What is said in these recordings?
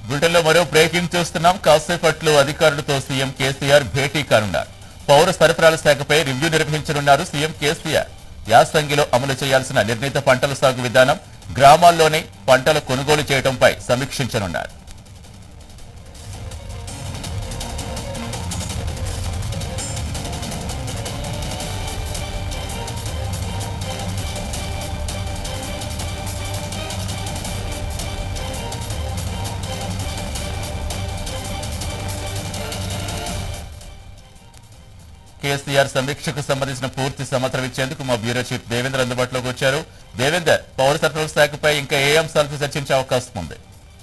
బులెటిన్లో మరో బ్రేకింగ్ చూస్తున్నాం కాసేపట్లో అధికారులతో సీఎం కేసీఆర్ భేటీ కానున్నారు పౌర సరఫరాల శాఖపై రివ్యూ నిర్వహించనున్నారు సీఎం కేసీఆర్ యాసంగిలో అమలు చేయాల్సిన నిర్ణీత పంటల సాగు విధానం గ్రామాల్లోనే పంటల కొనుగోలు చేయడంపై సమీక్షించనున్నారు కేసీఆర్ సమీక్షకు సంబంధించిన పూర్తి సమాచారం ఇచ్చేందుకు మా బ్యూరో చీఫ్ దేవేందర్ అందుబాటులోకి వచ్చారు దేవేందర్ పౌర సరఫరాల శాఖపై ఇంకా ఏ అంశాలపై చర్చించే అవకాశం ఉంది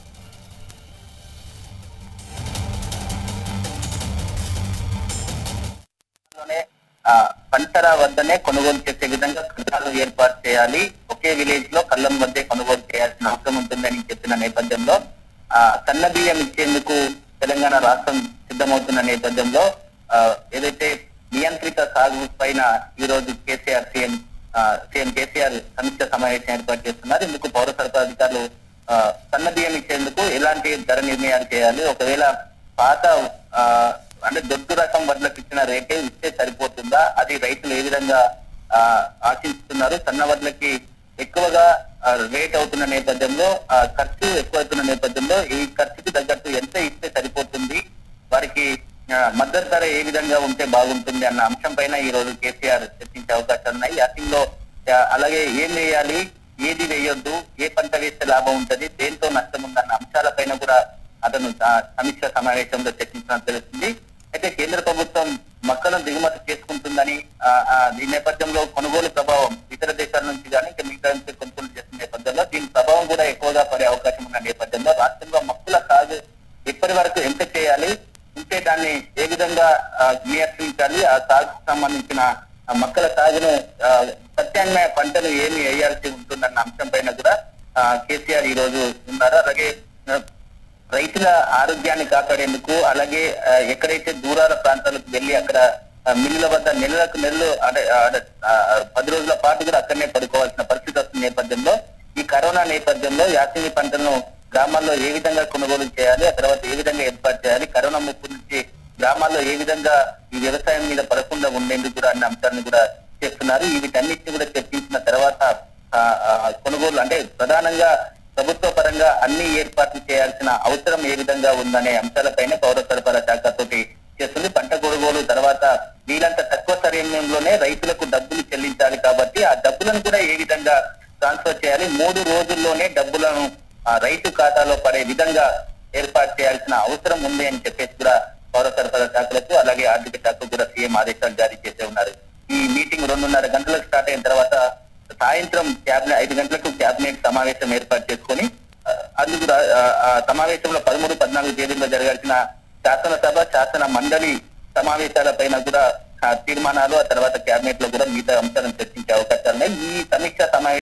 లోనే ఆ, పంటల వద్దనే కొనుగోలు చేసే విధంగా కళ్ళాలు ఏర్పాటు చేయాలి ఒకే విలేజ్ లో కళ్ళం వద్దే కొనుగోలు చేయాల్సిన అవసరం ఉంటుందని చెప్పిన నేపథ్యంలో ఆ, సన్న బియ్యం ఇచ్చేందుకు తెలంగాణ రాష్ట్రం సిద్ధమవుతున్న నేపథ్యంలో ఆ, ఏదైతే నియంత్రిత సాగు పైన ఈ రోజు కేసీఆర్ సీఎం ఆ, సీఎం కేసీఆర్ సమీక్ష సమావేశం ఏర్పాటు చేస్తున్నారు ఇందుకు పౌర సరఫరా అధికారులు ఆ, సన్న బియ్యం ఇచ్చేందుకు ఎలాంటి ధర నిర్ణయాలు చేయాలి ఒకవేళ పాత ఆ, అంటే దొడ్డు రకం వడ్లకు ఇచ్చిన రేటే ఇస్తే సరిపోతుందా అది రైతులు ఏ విధంగా ఆ, ఆశిస్తున్నారు సన్న వడ్లకి ఎక్కువగా ఆ, రేట్ అవుతున్న నేపథ్యంలో ఆ, ఖర్చు ఎక్కువ అవుతున్న నేపథ్యంలో ఈ ఖర్చుకి తగ్గట్టు ఎంత ఇస్తే సరిపోతుంది వారికి ఆ, మద్దతు ధర ఏ విధంగా ఉంటే బాగుంటుంది అన్న అంశం పైన ఈ రోజు కేసీఆర్ చర్చించే అవకాశాలు ఉన్నాయి యాసింగ్ లో ఆ, అలాగే ఏం వేయాలి ఏది వేయొద్దు ఏ పంట వేస్తే లాభం ఉంటది దేంతో నష్టం ఉందన్న అంశాలపైన కూడా అతను ఆ సమీక్ష సమావేశంలో చర్చించినట్టు తెలుస్తుంది అయితే కేంద్ర ప్రభుత్వం మొక్కలను దిగుమతి చేసుకుంటుందని ఆ, ఆ, ఈ నేపథ్యంలో కొనుగోలు ప్రభావం ఇతర దేశాల నుంచి కానీ ఇంకా మిగతా నుంచి కొనుగోలు చేస్తున్న నేపథ్యంలో దీని ప్రభావం కూడా ఎక్కువగా పడే అవకాశం ఉన్న నేపథ్యంలో రాష్ట్రంలో మొక్కల సాగు ఇప్పటి వరకు ఎంత చేయాలి ఉంటే దాన్ని ఏ విధంగా ఆ, నియంత్రించాలి ఆ సాగుకు సంబంధించిన ఆ మొక్కల సాగును ఆ, ప్రత్యామ్నాయ పంటలు ఏమి వేయాల్సి ఉంటుందన్న అంశం పైన కూడా ఆ, కేసీఆర్ ఈ రోజు ఉన్నారు అలాగే ఆ, రైతుల ఆరోగ్యాన్ని కాపాడేందుకు అలాగే ఆ, ఎక్కడైతే దూరాల ప్రాంతాలకు వెళ్లి అక్కడ ఆ, మిల్లుల వద్ద నెలలకు నెలలు అంటే ఆ, అంటే, ఆ, పది రోజుల పాటు కూడా అక్కడనే పడుకోవాల్సిన పరిస్థితి వస్తున్న నేపథ్యంలో ఈ కరోనా నేపథ్యంలో యాసంగి పంటలను గ్రామాల్లో ఏ విధంగా కొనుగోలు చేయాలి ఆ తర్వాత ఏ విధంగా ఏర్పాటు చేయాలి కరోనా ముప్పు నుంచి గ్రామాల్లో ఏ విధంగా ఈ వ్యవసాయం మీద పడకుండా ఉండేందుకు కూడా అన్న అంశాలను కూడా చేస్తున్నారు ఈ వీటన్నిటిని కూడా చర్చించిన తర్వాత ఆ, ఆ, కొనుగోలు అంటే ప్రధానంగా ప్రభుత్వ పరంగా అన్ని ఏర్పాట్లు చేయాల్సిన అవసరం ఏ విధంగా ఉందనే అంశాలపైన పౌర సరఫరా శాఖ తోటి చేస్తుంది పంట కొనుగోలు తర్వాత వీలంత తక్కువ సమయంలోనే రైతులకు డబ్బులు చెల్లించాలి కాబట్టి ఆ డబ్బులను కూడా ఏ విధంగా ట్రాన్స్ఫర్ చేయాలి మూడు రోజుల్లోనే డబ్బులను ఆ రైతు ఖాతాలో పడే విధంగా ఏర్పాటు చేయాల్సిన అవసరం ఉంది అని చెప్పేసి కూడా పౌర సరఫరా శాఖలకు అలాగే ఆర్థిక శాఖకు కూడా సీఎం ఆదేశాలు జారీ చేసే ఉన్నారు ఈ మీటింగ్ రెండున్నర గంటలకు స్టార్ట్ అయిన తర్వాత సాయంత్రం క్యాబినెట్ ఐదు గంటలకు క్యాబినెట్ సమావేశం ఏర్పాటు చేసుకొని ఆ, అందుకు రా- ఆ, ఆ సమావేశంలో పదమూడు పద్నాలుగు తేదీల్లో జరగాల్సిన శాసనసభ శాసన మండలి సమావేశాల పైన కూడా ఆ, తీర్మానాలు ఆ తర్వాత క్యాబినెట్ లో కూడా మిగతా అంశాలను చర్చించే అవకాశాలు ఉన్నాయి ఈ సమీక్ష సమావేశం